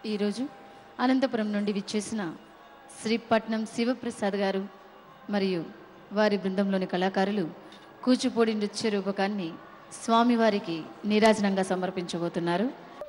ఈరోజు అనంతపురం నుండి విచ్చేసిన శ్రీపట్నం శివప్రసాద్ గారు మరియు వారి బృందంలోని కళాకారులు కూచిపూడి నృత్య రూపకాన్ని స్వామివారికి నీరాజనంగా సమర్పించబోతున్నారు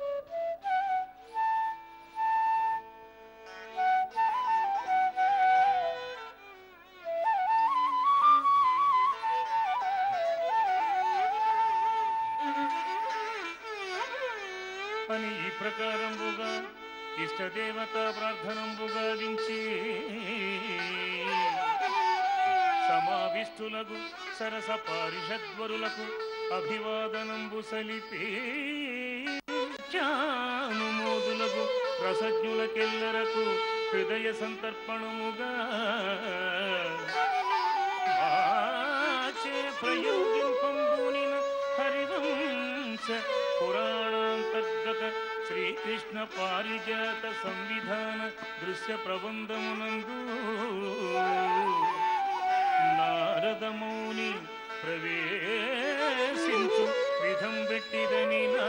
అని ఈ ప్రకారంబుగా ఇష్టదేవత ప్రార్థనంబుగా వించి సమావిష్టులకు సరస పారిషద్వరులకు అభివాదనంబు సలిపి జ్ఞానుమోదులకు రసజ్ఞులకెల్లరకు హృదయ సంతర్పణముగా ఆచే ప్రయోగింపంబూనిన హరివంశ పురాణాంతర్గత శ్రీకృష్ణ పారిజాత సంవిధాన దృశ్య ప్రబంధమునందు నారదమౌని ప్రవేశించు విధం పెట్టిదని నా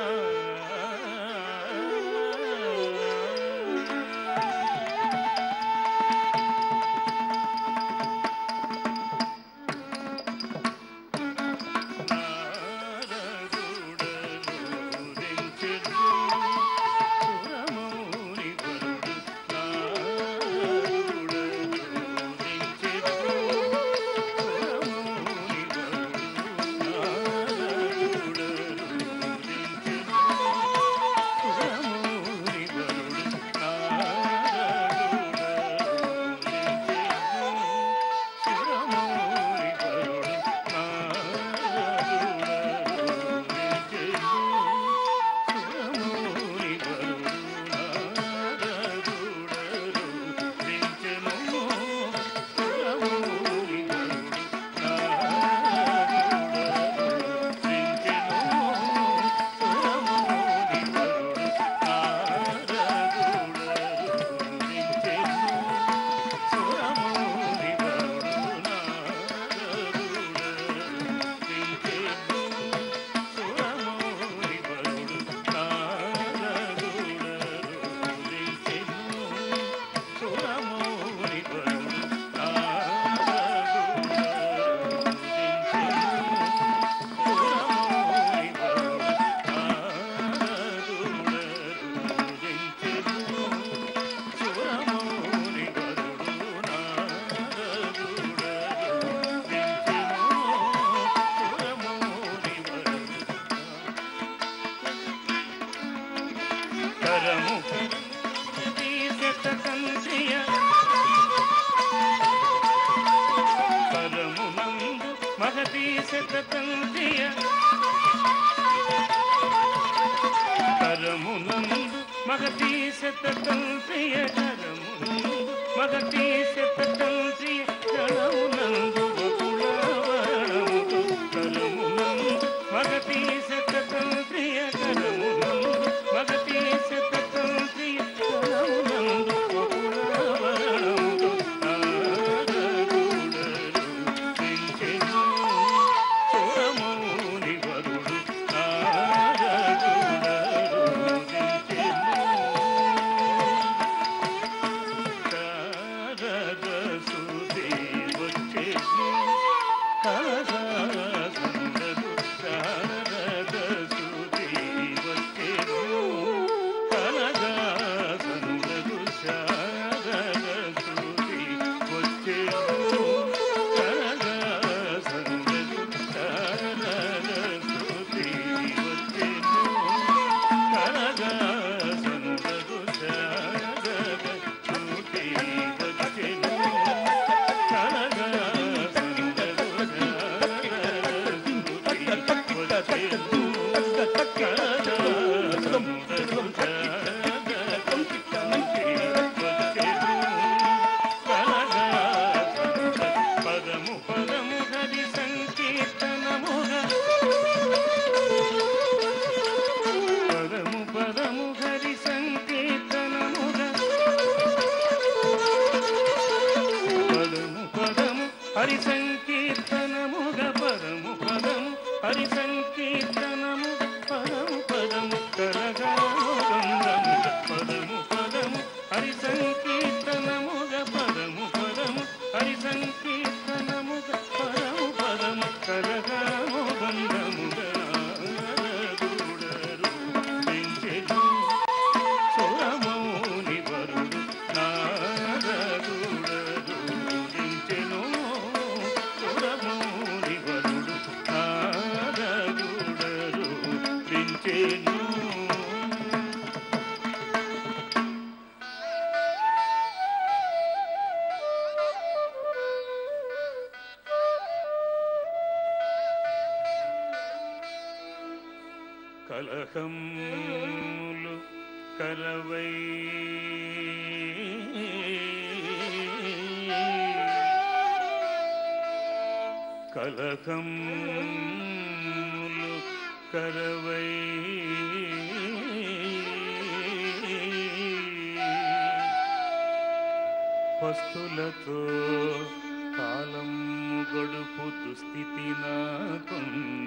కరము తీసెత కంత్రియ కరము నందు మగతీసెత కంత్రియ కరము నందు మగతీసెత కంత్రియ కరము నందు మగతీసెత కంత్రియ కరము నందు బకుళవరముతో కరము నందు మగతీసెత కంత్రియ కరము నందు మగతీసెత కంత్రియ కరము నందు బకుళవరముతో నారదుడరు పెంచెను సోమౌని వరుడు నారదుడరు పెంచెను శారద సుదే వచ్చేను కలసాసుందరు శారద సుదే వచ్చేను కలసాసుందరు శారద సుదే వచ్చేను కలసాసుందరు శారద సుదే వచ్చేను కలసాసుందరు శారద సుదే వచ్చేను పదము పదము హరి సంకీర్తనముగా పదము పదము హరి సంకీర్తనముగా పదము పదము హరి సంకీర్తనముగ పదము పదము హరి సంకీర్తనము పదము పదము కలగా పదము పదము కలకములు కరవై కలకములు కరవై పస్తులతో కాలం గడుపు దుస్థితి నాకు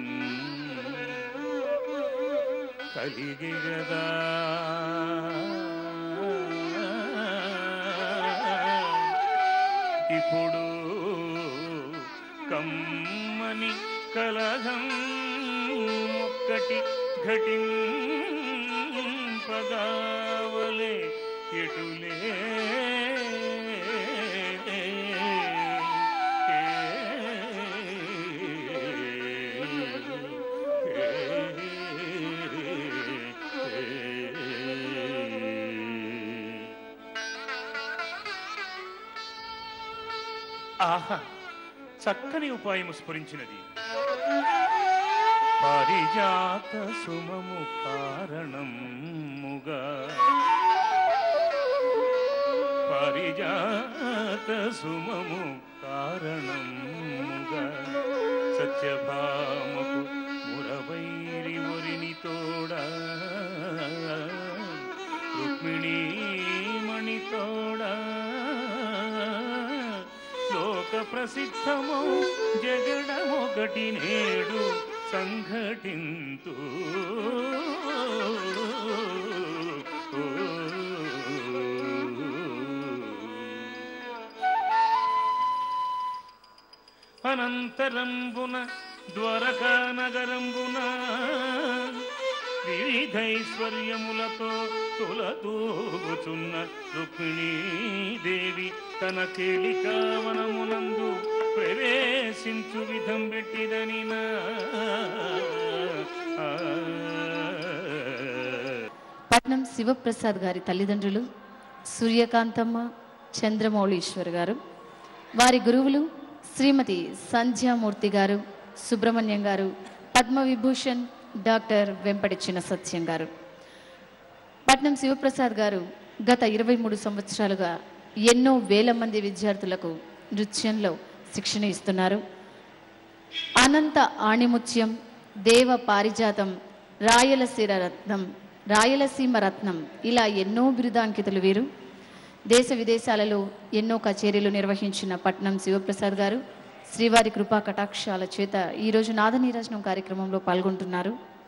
కలిగి గదా ఇప్పుడు కమ్మని కలహం ఒక్కటి ఘటింపగావలే ఎటులే ఆహా చక్కని ఉపాయము స్ఫురించినది పారిజాత సుమము కారణముగా పారిజాత సుమము కారణముగా సత్యభామకు మురవైరి ఒరిని తోడా రుక్మిణీ మణి తోడా లోక ప్రసిద్ధము జగడమొకటి నేడు సంఘటింతు అనంతరంబున ద్వారకా నగరంబున వివిధైశ్వర్యములతో తులతూగుచున్న రుక్మిణీదేవి తన కేళికావనమునందు ప్రవేశించు విధం పెట్టిదని పట్నం శివప్రసాద్ గారి తల్లిదండ్రులు సూర్యకాంతమ్మ చంద్రమౌళీశ్వర్ గారు వారి గురువులు శ్రీమతి సంధ్యామూర్తి గారు సుబ్రహ్మణ్యం గారు పద్మవిభూషణ్ డాక్టర్ వెంపటి చిన్న సత్యం గారు పట్నం శివప్రసాద్ గారు గత ఇరవై మూడు సంవత్సరాలుగా ఎన్నో వేల మంది విద్యార్థులకు నృత్యంలో శిక్షణ ఇస్తున్నారు అనంత ఆణిముత్యం దేవ పారిజాతం రాయలసీమ రత్నం రాయలసీమ రత్నం ఇలా ఎన్నో బిరుదాంకితులు వీరు దేశ విదేశాలలో ఎన్నో కచేరీలు నిర్వహించిన పట్నం శివప్రసాద్ గారు శ్రీవారి కృపా కటాక్షాల చేత ఈరోజు నాద నీరాజనం కార్యక్రమంలో పాల్గొంటున్నారు